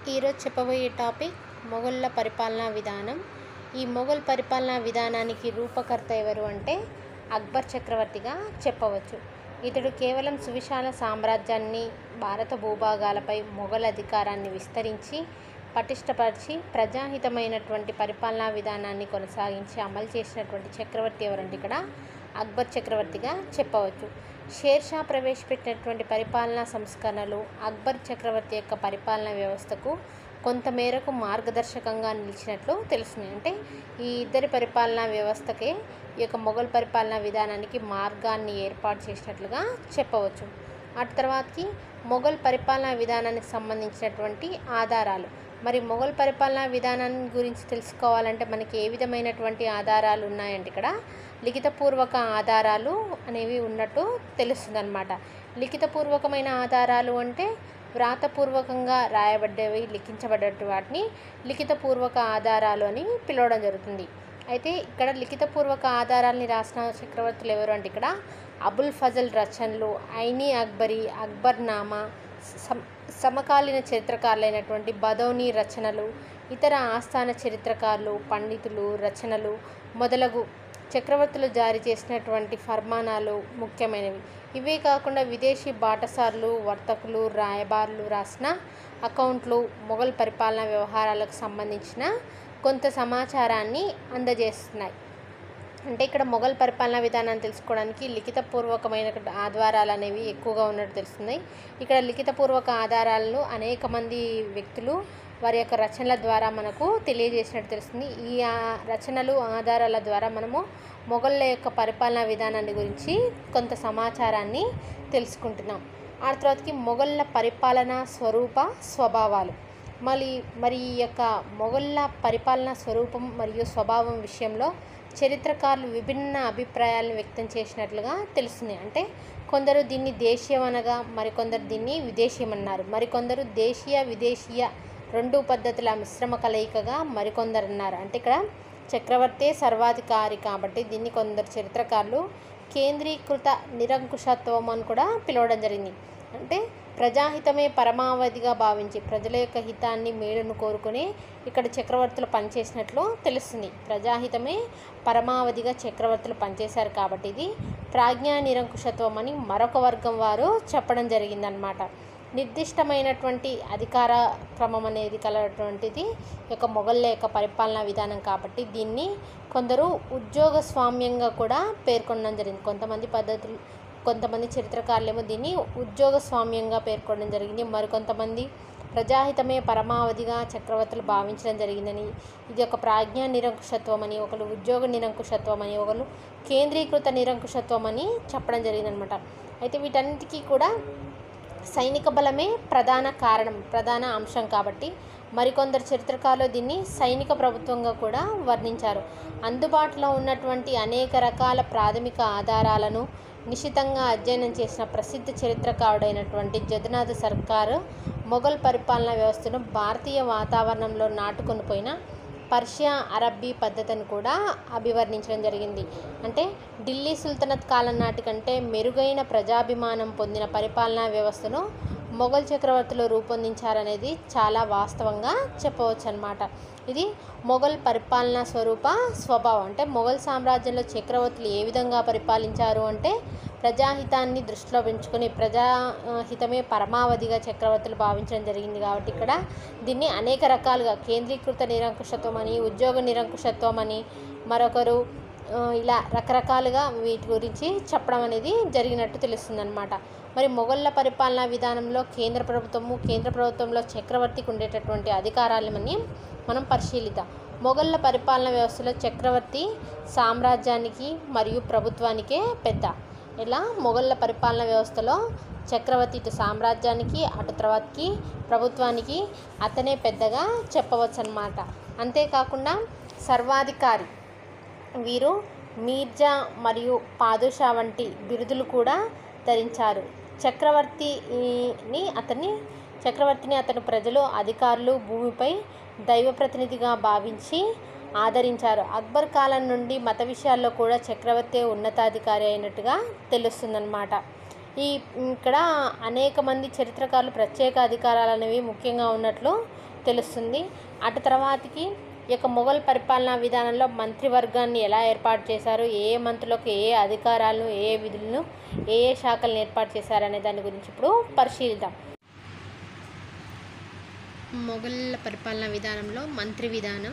ఈరోజు చెప్పబోయే టాపిక్ మొఘళ్ళ పరిపాలనా విధానం ఈ మొఘల్ పరిపాలనా విధానానికి రూపకర్త ఎవరు అంటే అక్బర్ చక్రవర్తిగా చెప్పవచ్చు ఇతడు కేవలం సువిశాల సామ్రాజ్యాన్ని భారత భూభాగాలపై మొఘల్ అధికారాన్ని విస్తరించి పటిష్టపరిచి ప్రజాహితమైనటువంటి పరిపాలనా విధానాన్ని కొనసాగించి అమలు చేసినటువంటి చక్రవర్తి ఎవరంటే ఇక్కడ అక్బర్ చక్రవర్తిగా చెప్పవచ్చు షేర్షా ప్రవేశపెట్టినటువంటి పరిపాలనా సంస్కరణలు అక్బర్ చక్రవర్తి యొక్క పరిపాలనా వ్యవస్థకు కొంతమేరకు మార్గదర్శకంగా నిలిచినట్లు తెలుస్తుంది అంటే ఈ ఇద్దరి పరిపాలనా వ్యవస్థకే ఈ యొక్క మొఘల్ పరిపాలనా విధానానికి మార్గాన్ని ఏర్పాటు చేసినట్లుగా చెప్పవచ్చు అటు తర్వాతకి మొఘల్ పరిపాలనా విధానానికి సంబంధించినటువంటి ఆధారాలు మరి మొఘల్ పరిపాలనా విధానాన్ని గురించి తెలుసుకోవాలంటే మనకి ఏ విధమైనటువంటి ఆధారాలు ఉన్నాయంటే ఇక్కడ లిఖితపూర్వక ఆధారాలు అనేవి ఉన్నట్టు తెలుస్తుందన్నమాట లిఖితపూర్వకమైన ఆధారాలు అంటే వ్రాతపూర్వకంగా రాయబడ్డవి లిఖించబడ్డట్టు వాటిని లిఖితపూర్వక ఆధారాలు అని పిలవడం జరుగుతుంది అయితే ఇక్కడ లిఖితపూర్వక ఆధారాల్ని రాసిన చక్రవర్తులు ఎవరు అంటే ఇక్కడ అబుల్ ఫజల్ రచనలు ఐనీ అక్బరీ అక్బర్ నామా సమ సమకాలీన చరిత్రకారులైనటువంటి బదౌని రచనలు ఇతర ఆస్థాన చరిత్రకారులు పండితులు రచనలు మొదలగు చక్రవర్తులు జారీ చేసినటువంటి ఫర్మానాలు ముఖ్యమైనవి ఇవే కాకుండా విదేశీ బాటసార్లు వర్తకులు రాయబారులు రాసిన అకౌంట్లు మొఘల్ పరిపాలనా వ్యవహారాలకు సంబంధించిన కొంత సమాచారాన్ని అందజేస్తున్నాయి అంటే ఇక్కడ మొఘల్ పరిపాలనా విధానాన్ని తెలుసుకోవడానికి లిఖితపూర్వకమైన ఆధారాలు అనేవి ఎక్కువగా ఉన్నట్టు తెలుస్తుంది ఇక్కడ లిఖితపూర్వక ఆధారాలను అనేక మంది వ్యక్తులు వారి యొక్క రచనల ద్వారా మనకు తెలియజేసినట్టు తెలుస్తుంది ఈ రచనలు ఆధారాల ద్వారా మనము మొఘళ్ళ యొక్క పరిపాలనా విధానాన్ని గురించి కొంత సమాచారాన్ని తెలుసుకుంటున్నాం ఆ తర్వాతకి మొఘళ్ళ పరిపాలన స్వరూప స్వభావాలు మళ్ళీ మరి ఈ యొక్క మొఘళ్ళ పరిపాలన స్వరూపం మరియు స్వభావం విషయంలో చరిత్రకారులు విభిన్న అభిప్రాయాలను వ్యక్తం చేసినట్లుగా తెలుస్తుంది అంటే కొందరు దీన్ని దేశీయం అనగా మరికొందరు దీన్ని విదేశీయం అన్నారు మరికొందరు దేశీయ విదేశీయ రెండు పద్ధతుల మిశ్రమ కలయికగా మరికొందరు అన్నారు అంటే ఇక్కడ చక్రవర్తే సర్వాధికారి కాబట్టి దీన్ని కొందరు చరిత్రకారులు కేంద్రీకృత నిరంకుశత్వం అని కూడా పిలవడం జరిగింది అంటే ప్రజాహితమే పరమావధిగా భావించి ప్రజల యొక్క హితాన్ని మేలును కోరుకుని ఇక్కడ చక్రవర్తులు పనిచేసినట్లు తెలుస్తుంది ప్రజాహితమే పరమావధిగా చక్రవర్తులు పనిచేశారు కాబట్టి ఇది ప్రాజ్ఞా నిరంకుశత్వం అని మరొక వర్గం వారు చెప్పడం జరిగిందనమాట నిర్దిష్టమైనటువంటి అధికార క్రమం అనేది కలటువంటిది యొక్క మొఘళ్ళ యొక్క పరిపాలనా విధానం కాబట్టి దీన్ని కొందరు ఉద్యోగ స్వామ్యంగా కూడా పేర్కొనడం జరిగింది కొంతమంది పద్ధతులు కొంతమంది చరిత్రకారులేమో దీన్ని ఉద్యోగ స్వామ్యంగా పేర్కొనడం జరిగింది మరికొంతమంది ప్రజాహితమే పరమావధిగా చక్రవర్తులు భావించడం జరిగిందని ఇది ఒక ప్రాజ్ఞా నిరంకుశత్వం అని ఒకరు ఉద్యోగ నిరంకుశత్వం అని ఒకరు కేంద్రీకృత నిరంకుశత్వం అని చెప్పడం జరిగిందనమాట అయితే వీటన్నిటికీ కూడా సైనిక బలమే ప్రధాన కారణం ప్రధాన అంశం కాబట్టి మరికొందరు చరిత్రకారులు దీన్ని సైనిక ప్రభుత్వంగా కూడా వర్ణించారు అందుబాటులో ఉన్నటువంటి అనేక రకాల ప్రాథమిక ఆధారాలను నిశితంగా అధ్యయనం చేసిన ప్రసిద్ధ చరిత్రకారుడైనటువంటి జగన్నాథ్ సర్కార్ మొఘల్ పరిపాలనా వ్యవస్థను భారతీయ వాతావరణంలో నాటుకొని పోయిన పర్షియా అరబ్బీ పద్ధతిని కూడా అభివర్ణించడం జరిగింది అంటే ఢిల్లీ సుల్తనత్ కాలం నాటి కంటే మెరుగైన ప్రజాభిమానం పొందిన పరిపాలనా వ్యవస్థను మొఘల్ చక్రవర్తులు రూపొందించారనేది చాలా వాస్తవంగా చెప్పవచ్చు అనమాట ఇది మొఘల్ పరిపాలనా స్వరూప స్వభావం అంటే మొఘల్ సామ్రాజ్యంలో చక్రవర్తులు ఏ విధంగా పరిపాలించారు అంటే ప్రజాహితాన్ని దృష్టిలో పెంచుకొని ప్రజాహితమే పరమావధిగా చక్రవర్తులు భావించడం జరిగింది కాబట్టి ఇక్కడ దీన్ని అనేక రకాలుగా కేంద్రీకృత నిరంకుశత్వం అని ఉద్యోగ నిరంకుశత్వం అని మరొకరు ఇలా రకరకాలుగా వీటి గురించి చెప్పడం అనేది జరిగినట్టు తెలుస్తుందన్నమాట మరి మొఘళ్ళ పరిపాలనా విధానంలో కేంద్ర ప్రభుత్వము కేంద్ర ప్రభుత్వంలో చక్రవర్తికి ఉండేటటువంటి అధికారాలని మనం పరిశీలిద్దాం మొఘళ్ళ పరిపాలనా వ్యవస్థలో చక్రవర్తి సామ్రాజ్యానికి మరియు ప్రభుత్వానికే పెద్ద ఇలా మొఘళ్ళ పరిపాలన వ్యవస్థలో చక్రవర్తి ఇటు సామ్రాజ్యానికి అటు తర్వాతకి ప్రభుత్వానికి అతనే పెద్దగా చెప్పవచ్చు అనమాట అంతేకాకుండా సర్వాధికారి వీరు మీర్జా మరియు పాదుషా వంటి బిరుదులు కూడా ధరించారు చక్రవర్తిని అతన్ని చక్రవర్తిని అతను ప్రజలు అధికారులు భూమిపై దైవ ప్రతినిధిగా భావించి ఆదరించారు అక్బర్ కాలం నుండి మత విషయాల్లో కూడా చక్రవర్తి ఉన్నతాధికారి అయినట్టుగా తెలుస్తుందన్నమాట ఈ ఇక్కడ అనేక మంది చరిత్రకారులు ప్రత్యేక అధికారాలు అనేవి ముఖ్యంగా ఉన్నట్లు తెలుస్తుంది అటు తర్వాతకి ఈ యొక్క మొఘల్ పరిపాలనా విధానంలో మంత్రివర్గాన్ని ఎలా ఏర్పాటు చేశారు ఏ ఏ మంత్రులకు ఏ ఏ అధికారాలను ఏ ఏ విధులను ఏ ఏ శాఖలను ఏర్పాటు చేశారు అనే దాని గురించి ఇప్పుడు పరిశీలిద్దాం మొఘల్ పరిపాలనా విధానంలో మంత్రి విధానం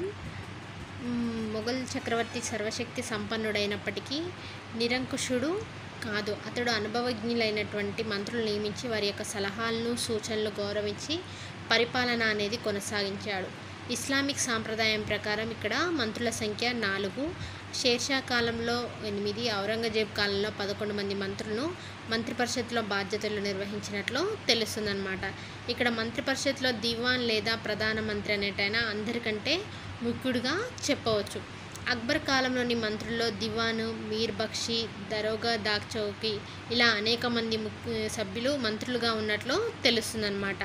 మ్, మొఘల్ చక్రవర్తి సర్వశక్తి సంపన్నుడైనప్పటికీ నిరంకుశుడు కాదు అతడు అనుభవజ్ఞులైనటువంటి మంత్రులు నియమించి వారి యొక్క సలహాలను సూచనలు గౌరవించి పరిపాలన అనేది కొనసాగించాడు ఇస్లామిక్ సాంప్రదాయం ప్రకారం ఇక్కడ మంత్రుల సంఖ్య నాలుగు షేర్షా కాలంలో ఎనిమిది ఔరంగజేబ్ కాలంలో పదకొండు మంది మంత్రులను మంత్రి పరిషత్లో బాధ్యతలు నిర్వహించినట్లు తెలుస్తుందన్నమాట ఇక్కడ మంత్రి పరిషత్లో దివాన్ లేదా ప్రధానమంత్రి అనేటైనా అందరికంటే ముఖ్యుడిగా చెప్పవచ్చు అక్బర్ కాలంలోని మంత్రుల్లో దివాను మీర్ బక్షి దరోగా దాగ్ చౌకి ఇలా అనేక మంది ముఖ్య సభ్యులు మంత్రులుగా ఉన్నట్లు తెలుస్తుందన్నమాట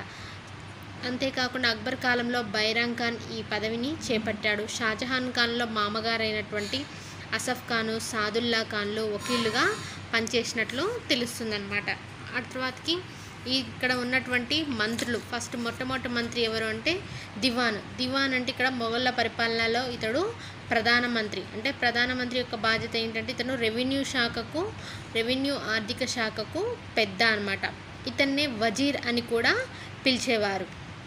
అంతేకాకుండా అక్బర్ కాలంలో బైరాంగ్ ఖాన్ ఈ పదవిని చేపట్టాడు షాజహాన్ ఖాన్లో మామగారైనటువంటి అసఫ్ ఖాను సాదుల్లా ఖాన్లు వకీలుగా పనిచేసినట్లు తెలుస్తుందన్నమాట ఆ తర్వాతకి ఈ ఇక్కడ ఉన్నటువంటి మంత్రులు ఫస్ట్ మొట్టమొదటి మంత్రి ఎవరు అంటే దివాన్ దివాన్ అంటే ఇక్కడ మొఘళ్ళ పరిపాలనలో ఇతడు ప్రధానమంత్రి అంటే ప్రధానమంత్రి యొక్క బాధ్యత ఏంటంటే ఇతను రెవెన్యూ శాఖకు రెవెన్యూ ఆర్థిక శాఖకు పెద్ద అన్నమాట ఇతన్నే వజీర్ అని కూడా పిలిచేవారు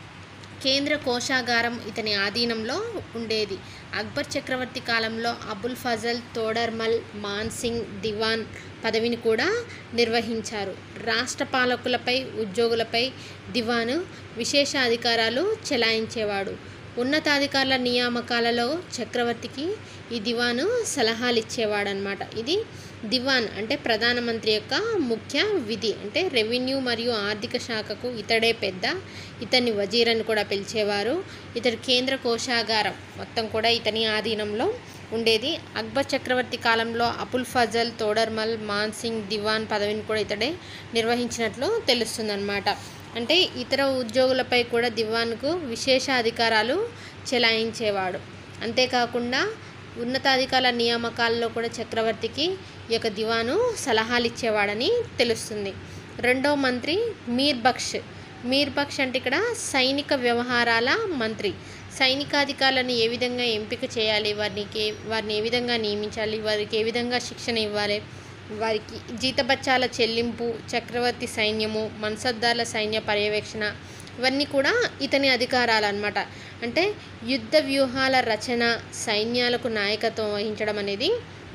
కేంద్ర కోశాగారం ఇతని ఆధీనంలో ఉండేది అక్బర్ చక్రవర్తి కాలంలో అబుల్ ఫజల్ తోడర్మల్ మాన్సింగ్ దివాన్ పదవిని కూడా నిర్వహించారు రాష్ట్ర పాలకులపై ఉద్యోగులపై దివాను విశేష అధికారాలు చెలాయించేవాడు ఉన్నతాధికారుల నియామకాలలో చక్రవర్తికి ఈ దివాను సలహాలు ఇచ్చేవాడనమాట ఇది దివాన్ అంటే ప్రధానమంత్రి యొక్క ముఖ్య విధి అంటే రెవెన్యూ మరియు ఆర్థిక శాఖకు ఇతడే పెద్ద ఇతన్ని వజీర్ అని కూడా పిలిచేవారు ఇతడు కేంద్ర కోశాగారం మొత్తం కూడా ఇతని ఆధీనంలో ఉండేది అక్బర్ చక్రవర్తి కాలంలో అపుల్ ఫజల్ తోడర్మల్ మాన్సింగ్ దివాన్ పదవిని కూడా ఇతడే నిర్వహించినట్లు తెలుస్తుందన్నమాట అంటే ఇతర ఉద్యోగులపై కూడా దివాన్కు విశేష అధికారాలు చెలాయించేవాడు అంతేకాకుండా ఉన్నతాధికారుల నియామకాల్లో కూడా చక్రవర్తికి ఈ యొక్క దివాను సలహాలు ఇచ్చేవాడని తెలుస్తుంది రెండో మంత్రి మీర్ బక్ష్ మీర్ బక్ష్ అంటే ఇక్కడ సైనిక వ్యవహారాల మంత్రి సైనికాధికారులను ఏ విధంగా ఎంపిక చేయాలి వారికి వారిని ఏ విధంగా నియమించాలి వారికి ఏ విధంగా శిక్షణ ఇవ్వాలి వారికి జీతబత్యాల చెల్లింపు చక్రవర్తి సైన్యము మన్సబ్దార్ల సైన్య పర్యవేక్షణ ఇవన్నీ కూడా ఇతని అధికారాలు అనమాట అంటే యుద్ధ వ్యూహాల రచన సైన్యాలకు నాయకత్వం వహించడం అనేది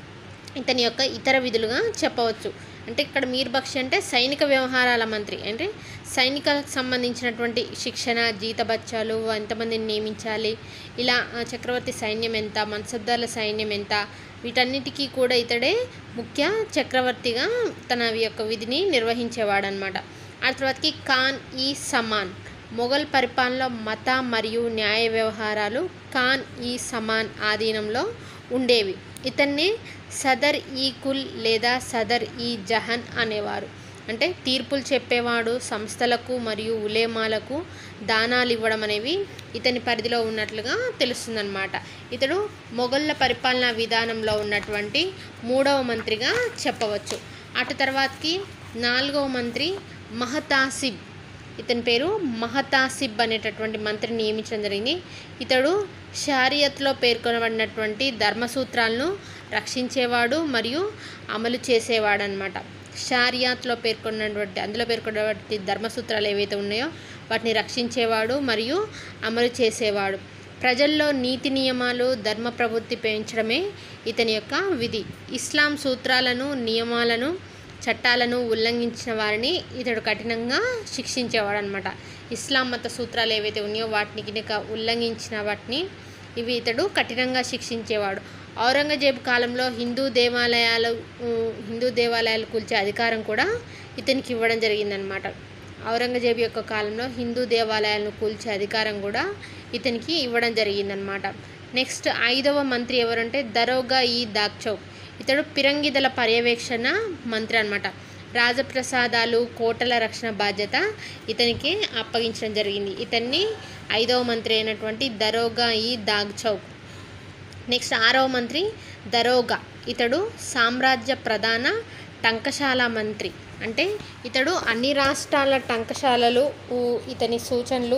ఇతని యొక్క ఇతర విధులుగా చెప్పవచ్చు అంటే ఇక్కడ మీర్ బక్షి అంటే సైనిక వ్యవహారాల మంత్రి అంటే సైనికులకు సంబంధించినటువంటి శిక్షణ జీతబత్యాలు ఎంతమందిని నియమించాలి ఇలా ఆ, చక్రవర్తి సైన్యం ఎంత మన్సబ్దార్ల సైన్యం ఎంత వీటన్నిటికీ కూడా ఇతడే ముఖ్య చక్రవర్తిగా తన యొక్క విధిని నిర్వహించేవాడనమాట ఆ తర్వాతకి ఖాన్ ఈ సమాన్ మొఘల్ పరిపాలనలో మత మరియు న్యాయ వ్యవహారాలు ఖాన్ ఈ సమాన్ ఆధీనంలో ఉండేవి ఇతన్నే సదర్ ఈ కుల్ లేదా సదర్ ఈ జహన్ అనేవారు అంటే తీర్పులు చెప్పేవాడు సంస్థలకు మరియు ఉలేమాలకు దానాలు ఇవ్వడం అనేవి ఇతని పరిధిలో ఉన్నట్లుగా తెలుస్తుందన్నమాట ఇతడు మొఘళ్ళ పరిపాలనా విధానంలో ఉన్నటువంటి మూడవ మంత్రిగా చెప్పవచ్చు అటు తర్వాతకి నాలుగవ మంత్రి మహతాసిబ్ ఇతని పేరు మహతాసిబ్ అనేటటువంటి మంత్రిని నియమించడం జరిగింది ఇతడు షారియత్లో పేర్కొనబడినటువంటి ధర్మసూత్రాలను రక్షించేవాడు మరియు అమలు చేసేవాడు అనమాట షారియాత్లో పేర్కొన్నటువంటి అందులో పేర్కొన్నటువంటి ధర్మసూత్రాలు ఏవైతే ఉన్నాయో వాటిని రక్షించేవాడు మరియు అమలు చేసేవాడు ప్రజల్లో నీతి నియమాలు ధర్మ ప్రవృత్తి పెంచడమే ఇతని యొక్క విధి ఇస్లాం సూత్రాలను నియమాలను చట్టాలను ఉల్లంఘించిన వారిని ఇతడు కఠినంగా శిక్షించేవాడు అనమాట ఇస్లాం మత సూత్రాలు ఏవైతే ఉన్నాయో వాటిని కనుక ఉల్లంఘించిన వాటిని ఇవి ఇతడు కఠినంగా శిక్షించేవాడు ఔరంగజేబు కాలంలో హిందూ దేవాలయాలు ఉమ్, హిందూ దేవాలయాలు కూల్చే అధికారం కూడా ఇతనికి ఇవ్వడం జరిగిందనమాట ఔరంగజేబు యొక్క కాలంలో హిందూ దేవాలయాలను కూల్చే అధికారం కూడా ఇతనికి ఇవ్వడం జరిగిందనమాట నెక్స్ట్ ఐదవ మంత్రి ఎవరంటే దరోగా ఈ దాక్చౌక్ ఇతడు పిరంగిదల పర్యవేక్షణ మంత్రి అనమాట రాజప్రసాదాలు కోటల రక్షణ బాధ్యత ఇతనికి అప్పగించడం జరిగింది ఇతన్ని ఐదవ మంత్రి అయినటువంటి దరోగా ఈ దాగ్చౌక్ నెక్స్ట్ ఆరవ మంత్రి దరోగా ఇతడు సామ్రాజ్య ప్రధాన టంకశాల మంత్రి అంటే ఇతడు అన్ని రాష్ట్రాల టంకశాలలు ఊ, ఇతని సూచనలు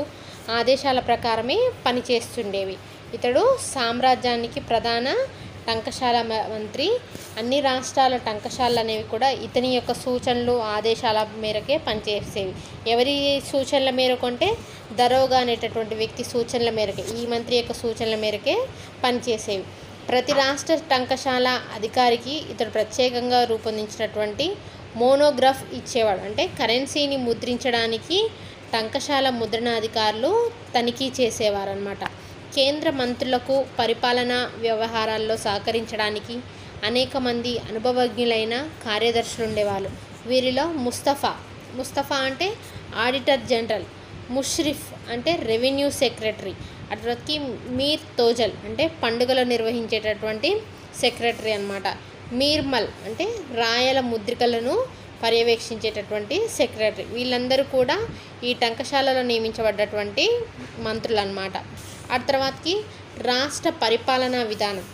ఆదేశాల ప్రకారమే పనిచేస్తుండేవి ఇతడు సామ్రాజ్యానికి ప్రధాన టంకశాల మ- మంత్రి అన్ని రాష్ట్రాల టంకశాలలు అనేవి కూడా ఇతని యొక్క సూచనలు ఆదేశాల మేరకే పనిచేసేవి ఎవరి సూచనల మేరకు అంటే దరోగా అనేటటువంటి వ్యక్తి సూచనల మేరకే ఈ మంత్రి యొక్క సూచనల మేరకే పనిచేసేవి ప్రతి రాష్ట్ర టంకశాల అధికారికి ఇతడు ప్రత్యేకంగా రూపొందించినటువంటి మోనోగ్రాఫ్ ఇచ్చేవాడు అంటే కరెన్సీని ముద్రించడానికి టంకశాల ముద్రణ అధికారులు తనిఖీ చేసేవారు అనమాట కేంద్ర మంత్రులకు పరిపాలనా వ్యవహారాల్లో సహకరించడానికి అనేక మంది అనుభవజ్ఞులైన కార్యదర్శులు ఉండేవాళ్ళు వీరిలో ముస్తఫా ముస్తఫా అంటే ఆడిటర్ జనరల్ ముష్రిఫ్ అంటే రెవెన్యూ సెక్రటరీ అటుకి మీర్ తోజల్ అంటే పండుగలు నిర్వహించేటటువంటి సెక్రటరీ అన్నమాట మీర్మల్ అంటే రాయల ముద్రికలను పర్యవేక్షించేటటువంటి సెక్రటరీ వీళ్ళందరూ కూడా ఈ టంకశాలలో నియమించబడ్డటువంటి మంత్రులు అన్నమాట ఆ తర్వాతకి రాష్ట్ర పరిపాలనా విధానం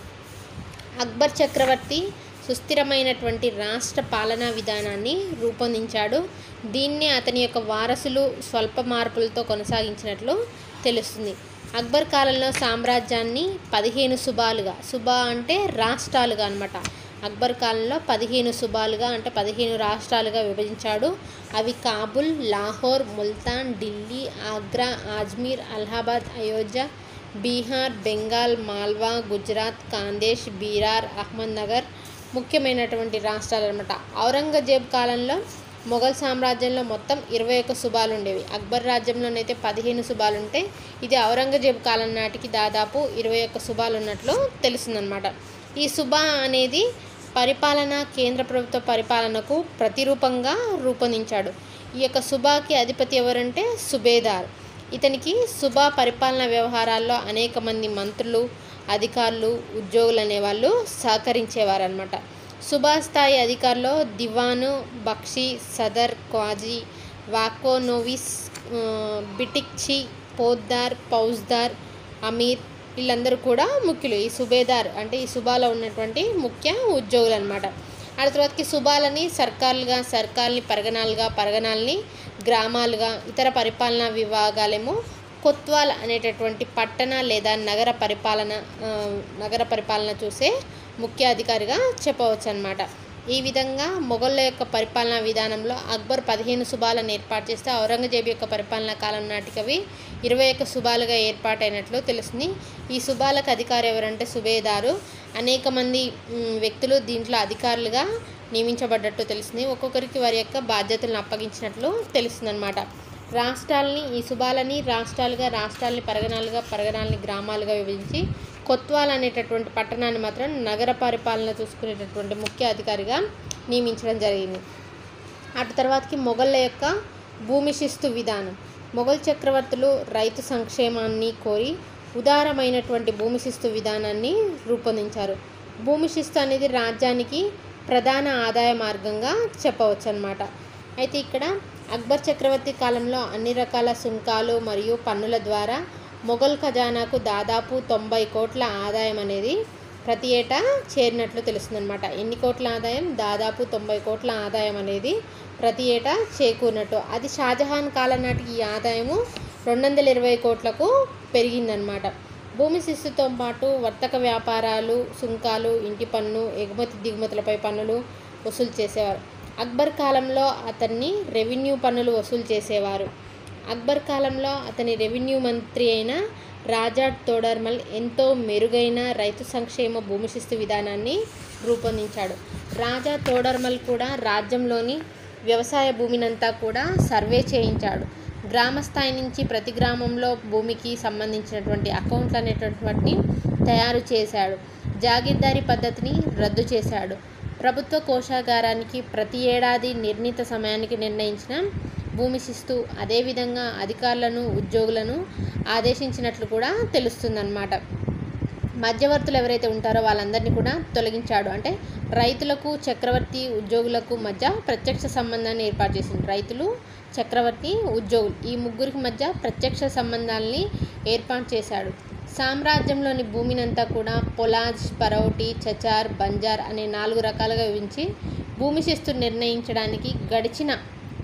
అక్బర్ చక్రవర్తి సుస్థిరమైనటువంటి రాష్ట్ర పాలనా విధానాన్ని రూపొందించాడు దీన్నే అతని యొక్క వారసులు స్వల్ప మార్పులతో కొనసాగించినట్లు తెలుస్తుంది అక్బర్ కాలంలో సామ్రాజ్యాన్ని పదిహేను సుబాలుగా సుబా అంటే రాష్ట్రాలుగా అనమాట అక్బర్ కాలంలో పదిహేను సుబాలుగా అంటే పదిహేను రాష్ట్రాలుగా విభజించాడు అవి కాబుల్ లాహోర్ ముల్తాన్ ఢిల్లీ ఆగ్రా అజ్మీర్ అలహాబాద్ అయోధ్య బీహార్ బెంగాల్ మాల్వా గుజరాత్ కాందేశ్ బీరార్ అహ్మద్నగర్ ముఖ్యమైనటువంటి రాష్ట్రాలు అనమాట ఔరంగజేబ్ కాలంలో మొఘల్ సామ్రాజ్యంలో మొత్తం ఇరవై ఒక్క సుబాలు ఉండేవి అక్బర్ రాజ్యంలోనైతే పదిహేను సుబాలు ఉంటే ఇది ఔరంగజేబ్ కాలం నాటికి దాదాపు ఇరవై ఒక్క సుబాలు ఉన్నట్లు తెలుస్తుందన్నమాట ఈ సుబా అనేది పరిపాలన కేంద్ర ప్రభుత్వ పరిపాలనకు ప్రతిరూపంగా రూపొందించాడు ఈ యొక్క సుబాకి అధిపతి ఎవరంటే సుబేదార్ ఇతనికి సుబా పరిపాలన వ్యవహారాల్లో అనేక మంది మంత్రులు అధికారులు ఉద్యోగులు అనేవాళ్ళు సహకరించేవారు అనమాట సుబా స్థాయి అధికారులు దివాను బక్షి సదర్ క్వాజీ వాకోనోవిస్ ఆ, బిటిక్చి పోద్దార్ పౌజ్దార్ అమీర్ వీళ్ళందరూ కూడా ముఖ్యులు ఈ సుబేదార్ అంటే ఈ సుబాలో ఉన్నటువంటి ముఖ్య ఉద్యోగులు అనమాట ఆ తర్వాతకి సుబాలని సర్కార్లుగా సర్కార్ని పరగణాలుగా పరగణాలని గ్రామాలుగా ఇతర పరిపాలనా విభాగాలేమో కొత్వాల్ అనేటటువంటి పట్టణ లేదా నగర పరిపాలన ఆ, నగర పరిపాలన చూసే ముఖ్య అధికారిగా చెప్పవచ్చు అనమాట ఈ విధంగా మొఘళ్ళ యొక్క పరిపాలనా విధానంలో అక్బర్ పదిహేను సుబాలను ఏర్పాటు చేస్తే ఔరంగజేబు యొక్క పరిపాలనా కాలం నాటికవి ఇరవై ఒక్క సుబాలుగా ఏర్పాటైనట్లు తెలుస్తుంది ఈ సుబాలకు అధికారి ఎవరంటే సుబేదారు అనేక మంది మ్, వ్యక్తులు దీంట్లో అధికారులుగా నియమించబడ్డట్టు తెలుస్తుంది ఒక్కొక్కరికి వారి యొక్క బాధ్యతలను అప్పగించినట్లు తెలుస్తుంది రాష్ట్రాలని ఈ సుబాలని రాష్ట్రాలుగా రాష్ట్రాలని పరగణాలుగా పరగణాలని గ్రామాలుగా విభజించి కొత్వాల్ అనేటటువంటి పట్టణాన్ని మాత్రం నగర పరిపాలన చూసుకునేటటువంటి ముఖ్య అధికారిగా నియమించడం జరిగింది అటు తర్వాతకి మొఘళ్ళ యొక్క భూమి శిస్తు విధానం మొఘల్ చక్రవర్తులు రైతు సంక్షేమాన్ని కోరి ఉదారమైనటువంటి భూమి శిస్తు విధానాన్ని రూపొందించారు భూమి శిస్తు అనేది రాజ్యానికి ప్రధాన ఆదాయ మార్గంగా చెప్పవచ్చు అనమాట అయితే ఇక్కడ అక్బర్ చక్రవర్తి కాలంలో అన్ని రకాల సుంకాలు మరియు పన్నుల ద్వారా మొఘల్ ఖజానాకు దాదాపు తొంభై కోట్ల ఆదాయం అనేది ప్రతి ఏటా చేరినట్లు తెలుస్తుందన్నమాట ఎన్ని కోట్ల ఆదాయం దాదాపు తొంభై కోట్ల ఆదాయం అనేది ప్రతి ఏటా చేకూరినట్టు అది షాజహాన్ కాలం నాటికి ఈ ఆదాయము రెండు వందల ఇరవై కోట్లకు పెరిగిందనమాట భూమి శిస్తుతో పాటు వర్తక వ్యాపారాలు సుంకాలు ఇంటి పన్ను ఎగుమతి దిగుమతులపై పన్నులు వసూలు చేసేవారు అక్బర్ కాలంలో అతన్ని రెవెన్యూ పన్నులు వసూలు చేసేవారు అక్బర్ కాలంలో అతని రెవెన్యూ మంత్రి అయిన రాజా తోడర్మల్ ఎంతో మెరుగైన రైతు సంక్షేమ భూమి శిస్తు విధానాన్ని రూపొందించాడు రాజా తోడర్మల్ కూడా రాజ్యంలోని వ్యవసాయ భూమినంతా కూడా సర్వే చేయించాడు గ్రామ స్థాయి నుంచి ప్రతి గ్రామంలో భూమికి సంబంధించినటువంటి అకౌంట్లు అనేటటువంటి తయారు చేశాడు జాగీర్దారీ పద్ధతిని రద్దు చేశాడు ప్రభుత్వ కోశాగారానికి ప్రతి ఏడాది నిర్ణీత సమయానికి నిర్ణయించిన భూమి శిస్తు అదేవిధంగా అధికారులను ఉద్యోగులను ఆదేశించినట్లు కూడా తెలుస్తుందన్నమాట మధ్యవర్తులు ఎవరైతే ఉంటారో వాళ్ళందరినీ కూడా తొలగించాడు అంటే రైతులకు చక్రవర్తి ఉద్యోగులకు మధ్య ప్రత్యక్ష సంబంధాన్ని ఏర్పాటు చేసింది రైతులు చక్రవర్తి ఉద్యోగులు ఈ ముగ్గురికి మధ్య ప్రత్యక్ష సంబంధాలని ఏర్పాటు చేశాడు సామ్రాజ్యంలోని భూమినంతా కూడా పొలాజ్ పరౌటి చచార్ బంజార్ అనే నాలుగు రకాలుగా విభజించి భూమి శిస్తు నిర్ణయించడానికి గడిచిన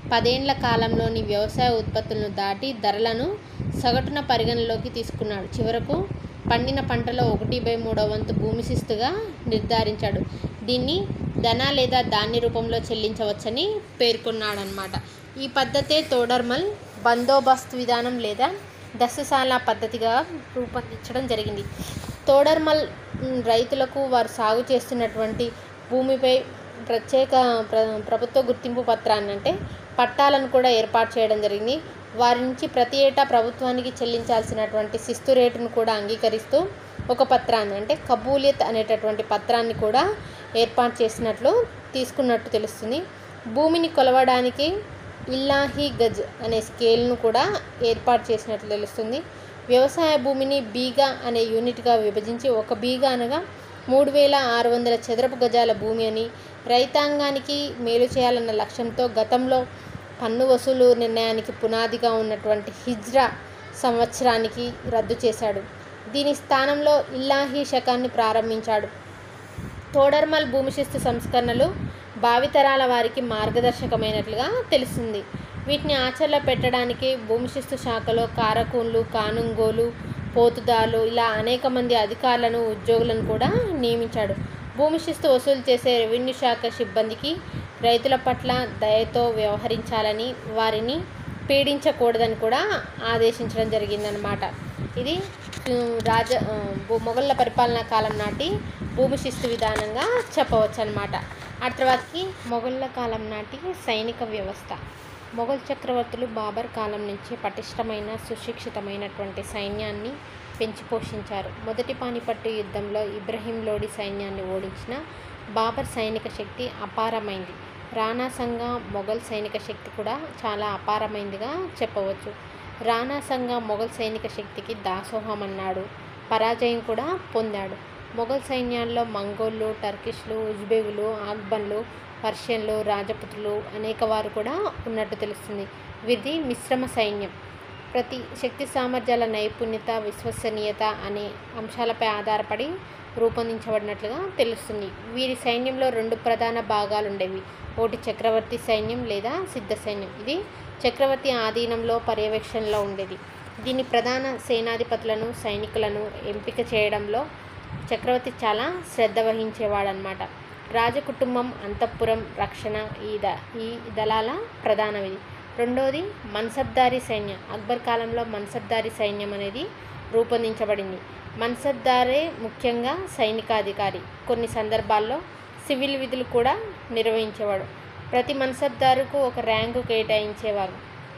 పదేండ్ల కాలంలోని వ్యవసాయ ఉత్పత్తులను దాటి ధరలను సగటున పరిగణలోకి తీసుకున్నాడు చివరకు పండిన పంటలో ఒకటి బై మూడో వంతు భూమి శిస్తుగా నిర్ధారించాడు దీన్ని ధన లేదా ధాన్య రూపంలో చెల్లించవచ్చని పేర్కొన్నాడనమాట ఈ పద్ధతే తోడర్మల్ బందోబస్తు విధానం లేదా దశశాల పద్ధతిగా రూపొందించడం జరిగింది తోడర్మల్ మ్, రైతులకు వారు సాగు చేస్తున్నటువంటి భూమిపై ప్రత్యేక ప్ర ప్రభుత్వ గుర్తింపు పత్రాన్ని అంటే పట్టాలను కూడా ఏర్పాటు చేయడం జరిగింది వారి నుంచి ప్రతి ఏటా ప్రభుత్వానికి చెల్లించాల్సినటువంటి శిస్తు రేటును కూడా అంగీకరిస్తూ ఒక పత్రాన్ని అంటే కబూలియత్ అనేటటువంటి పత్రాన్ని కూడా ఏర్పాటు చేసినట్లు తీసుకున్నట్టు తెలుస్తుంది భూమిని కొలవడానికి ఇల్లాహి గజ్ అనే స్కేల్ను కూడా ఏర్పాటు చేసినట్లు తెలుస్తుంది వ్యవసాయ భూమిని బీగా అనే యూనిట్గా విభజించి ఒక బీగా అనగా మూడు వేల ఆరు వందల చదరపు గజాల భూమి అని రైతాంగానికి మేలు చేయాలన్న లక్ష్యంతో గతంలో పన్ను వసూలు నిర్ణయానికి పునాదిగా ఉన్నటువంటి హిజ్రా సంవత్సరానికి రద్దు చేశాడు దీని స్థానంలో ఇల్లాహి శకాన్ని ప్రారంభించాడు తోడర్మల్ భూమి శిస్తు సంస్కరణలు భావితరాల వారికి మార్గదర్శకమైనట్లుగా తెలుస్తుంది వీటిని ఆచరణలో పెట్టడానికి భూమి శిస్తు శాఖలో కారకూన్లు కానుంగోలు పోతుదాలు ఇలా అనేక మంది అధికారులను ఉద్యోగులను కూడా నియమించాడు భూమి శిస్తు వసూలు చేసే రెవెన్యూ శాఖ సిబ్బందికి రైతుల పట్ల దయతో వ్యవహరించాలని వారిని పీడించకూడదని కూడా ఆదేశించడం జరిగిందనమాట ఇది ఉమ్, రాజ ఆ, భూ- మొఘళ్ళ పరిపాలనా కాలం నాటి భూమి శిస్తు విధానంగా చెప్పవచ్చు అనమాట ఆ తర్వాతకి మొఘళ్ళ కాలం నాటి సైనిక వ్యవస్థ మొఘల్ చక్రవర్తులు బాబర్ కాలం నుంచి పటిష్టమైన సుశిక్షితమైనటువంటి సైన్యాన్ని పెంచి పోషించారు మొదటి పానిపట్టు యుద్ధంలో ఇబ్రహీం లోడి సైన్యాన్ని ఓడించిన బాబర్ సైనిక శక్తి అపారమైంది రాణా సంగా మొఘల్ సైనిక శక్తి కూడా చాలా అపారమైందిగా చెప్పవచ్చు రాణా సంగా మొఘల్ సైనిక శక్తికి దాసోహం అన్నాడు పరాజయం కూడా పొందాడు మొఘల్ సైన్యాల్లో మంగోళ్ళు టర్కిష్లు ఉజ్బెగులు ఆక్బన్లు పర్షియన్లు రాజపుత్రులు అనేక వారు కూడా ఉన్నట్టు తెలుస్తుంది వీరిది మిశ్రమ సైన్యం ప్రతి శక్తి సామర్థ్యాల నైపుణ్యత విశ్వసనీయత అనే అంశాలపై ఆధారపడి రూపొందించబడినట్లుగా తెలుస్తుంది వీరి సైన్యంలో రెండు ప్రధాన భాగాలు ఉండేవి ఒకటి చక్రవర్తి సైన్యం లేదా సిద్ధ సైన్యం ఇది చక్రవర్తి ఆధీనంలో పర్యవేక్షణలో ఉండేది దీని ప్రధాన సేనాధిపతులను సైనికులను ఎంపిక చేయడంలో చక్రవర్తి చాలా శ్రద్ధ వహించేవాడనమాట రాజకుటుంబం అంతఃపురం రక్షణ ఈ ద ఈ దళాల ప్రధానమిది రెండోది మన్సబ్దారీ సైన్యం అక్బర్ కాలంలో మన్సబ్దారీ సైన్యం అనేది రూపొందించబడింది మన్సబ్దారే ముఖ్యంగా సైనికాధికారి కొన్ని సందర్భాల్లో సివిల్ విధులు కూడా నిర్వహించేవాడు ప్రతి మన్సబ్దారుకు ఒక ర్యాంకు కేటాయించేవారు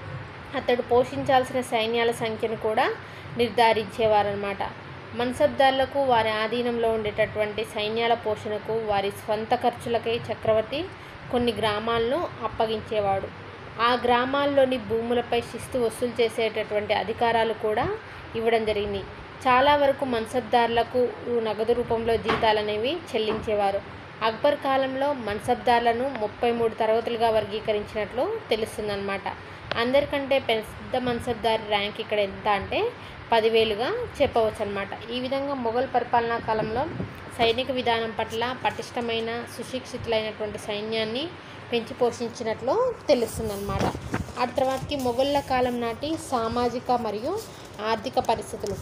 అతడు పోషించాల్సిన సైన్యాల సంఖ్యను కూడా నిర్ధారించేవారనమాట మన్సబ్దారులకు వారి ఆధీనంలో ఉండేటటువంటి సైన్యాల పోషణకు వారి స్వంత ఖర్చులకై చక్రవర్తి కొన్ని గ్రామాలను అప్పగించేవాడు ఆ గ్రామాల్లోని భూములపై శిస్తు వసూలు చేసేటటువంటి అధికారాలు కూడా ఇవ్వడం జరిగింది చాలా వరకు మన్సబ్దారులకు నగదు రూపంలో జీతాలు అనేవి చెల్లించేవారు అక్బర్ కాలంలో మన్సబ్దారులను ముప్పై మూడు తరగతులుగా వర్గీకరించినట్లు తెలుస్తుందన్నమాట అందరికంటే పెద్ద మన్సబ్దారి ర్యాంక్ ఇక్కడ ఎంత అంటే పదివేలుగా చెప్పవచ్చు అనమాట ఈ విధంగా మొఘల్ పరిపాలనా కాలంలో సైనిక విధానం పట్ల పటిష్టమైన సుశిక్షితులైనటువంటి సైన్యాన్ని పెంచి పోషించినట్లు తెలుస్తుందన్నమాట ఆ తర్వాతకి మొఘళ్ళ కాలం నాటి సామాజిక మరియు ఆర్థిక పరిస్థితులు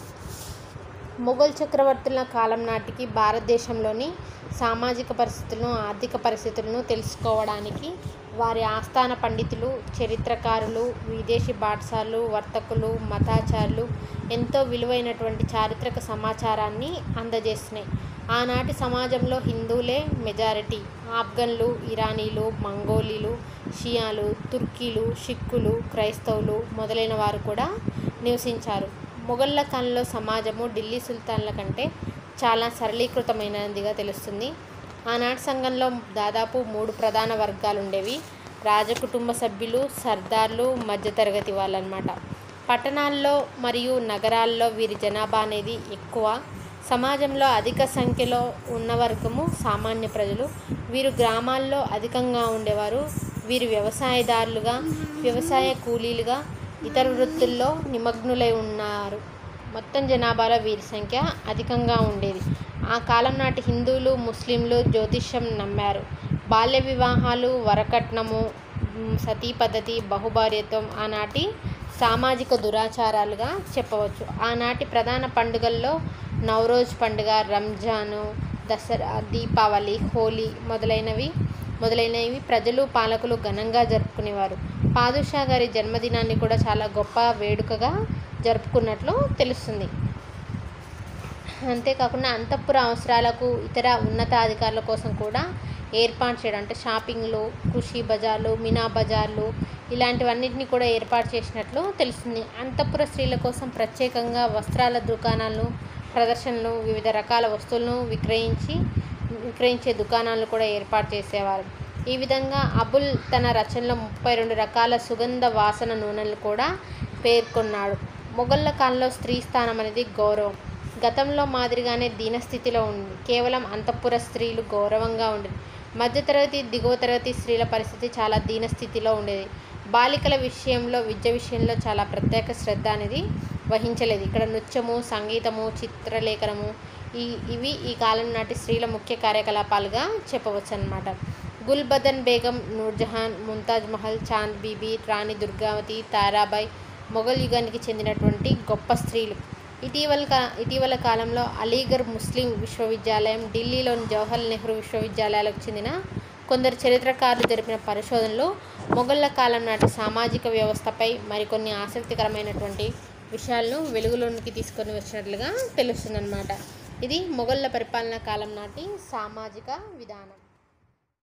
మొఘల్ చక్రవర్తుల కాలం నాటికి భారతదేశంలోని సామాజిక పరిస్థితులను ఆర్థిక పరిస్థితులను తెలుసుకోవడానికి వారి ఆస్థాన పండితులు చరిత్రకారులు విదేశీ బాటసార్లు వర్తకులు మతాచారులు ఎంతో విలువైనటువంటి చారిత్రక సమాచారాన్ని అందజేస్తున్నాయి ఆనాటి సమాజంలో హిందువులే మెజారిటీ ఆఫ్ఘన్లు ఇరానీలు మంగోలీలు షియాలు తుర్కీలు సిక్కులు క్రైస్తవులు మొదలైన వారు కూడా నివసించారు మొఘళ్ళ కాలంలో సమాజము ఢిల్లీ సుల్తాన్ల కంటే చాలా సరళీకృతమైనదిగా తెలుస్తుంది ఆనాటి సంఘంలో దాదాపు మూడు ప్రధాన వర్గాలు ఉండేవి రాజకుటుంబ సభ్యులు సర్దార్లు మధ్యతరగతి వాళ్ళనమాట పట్టణాల్లో మరియు నగరాల్లో వీరి జనాభా అనేది ఎక్కువ సమాజంలో అధిక సంఖ్యలో ఉన్న వర్గము సామాన్య ప్రజలు వీరు గ్రామాల్లో అధికంగా ఉండేవారు వీరు వ్యవసాయదారులుగా వ్యవసాయ కూలీలుగా ఇతర వృత్తుల్లో నిమగ్నులై ఉన్నారు మొత్తం జనాభాలో వీరి సంఖ్య అధికంగా ఉండేది ఆ కాలం నాటి హిందువులు ముస్లింలు జ్యోతిష్యం నమ్మారు బాల్య వివాహాలు వరకట్నము మ్, సతీ పద్ధతి బహుభార్యత్వం ఆనాటి సామాజిక దురాచారాలుగా చెప్పవచ్చు ఆనాటి ప్రధాన పండుగల్లో నవరోజ్ పండుగ రంజాను దసరా దీపావళి హోలీ మొదలైనవి మొదలైనవి ప్రజలు పాలకులు ఘనంగా జరుపుకునేవారు పాదుషా గారి జన్మదినాన్ని కూడా చాలా గొప్ప వేడుకగా జరుపుకున్నట్లు తెలుస్తుంది అంతేకాకుండా అంతఃపుర అవసరాలకు ఇతర ఉన్నతాధికారుల కోసం కూడా ఏర్పాటు చేయడం అంటే షాపింగ్లు కృషి బజార్లు మినా బజార్లు ఇలాంటివన్నిటిని కూడా ఏర్పాటు చేసినట్లు తెలుస్తుంది అంతఃపుర స్త్రీల కోసం ప్రత్యేకంగా వస్త్రాల దుకాణాలను ప్రదర్శనలు వివిధ రకాల వస్తువులను విక్రయించి విక్రయించే దుకాణాలను కూడా ఏర్పాటు చేసేవారు ఈ విధంగా అబుల్ తన రచనలో ముప్పై రెండు రకాల సుగంధ వాసన నూనెలు కూడా పేర్కొన్నాడు మొఘళ్ళ కాలంలో స్త్రీ స్థానం అనేది గౌరవం గతంలో మాదిరిగానే దీనస్థితిలో ఉంది కేవలం అంతఃపుర స్త్రీలు గౌరవంగా ఉండేది మధ్యతరగతి దిగువ తరగతి స్త్రీల పరిస్థితి చాలా దీనస్థితిలో ఉండేది బాలికల విషయంలో విద్య విషయంలో చాలా ప్రత్యేక శ్రద్ధ అనేది వహించలేదు ఇక్కడ నృత్యము సంగీతము చిత్రలేఖనము ఈ ఇవి ఈ కాలం నాటి స్త్రీల ముఖ్య కార్యకలాపాలుగా చెప్పవచ్చు అన్నమాట గుల్బదన్ బేగం నూర్జహాన్ ముంతాజ్ మహల్ చాంద్ బీబీ రాణి దుర్గావతి తారాబాయ్ మొఘల్ యుగానికి చెందినటువంటి గొప్ప స్త్రీలు ఇటీవల కా ఇటీవల కాలంలో అలీగర్ ముస్లిం విశ్వవిద్యాలయం ఢిల్లీలోని జవహర్ నెహ్రూ విశ్వవిద్యాలయాలకు చెందిన కొందరు చరిత్రకారులు జరిపిన పరిశోధనలో మొఘళ్ళ కాలం నాటి సామాజిక వ్యవస్థపై మరికొన్ని ఆసక్తికరమైనటువంటి విషయాలను వెలుగులోనికి తీసుకొని వచ్చినట్లుగా తెలుస్తుందన్నమాట ఇది మొఘళ్ళ పరిపాలనా కాలం నాటి సామాజిక విధానం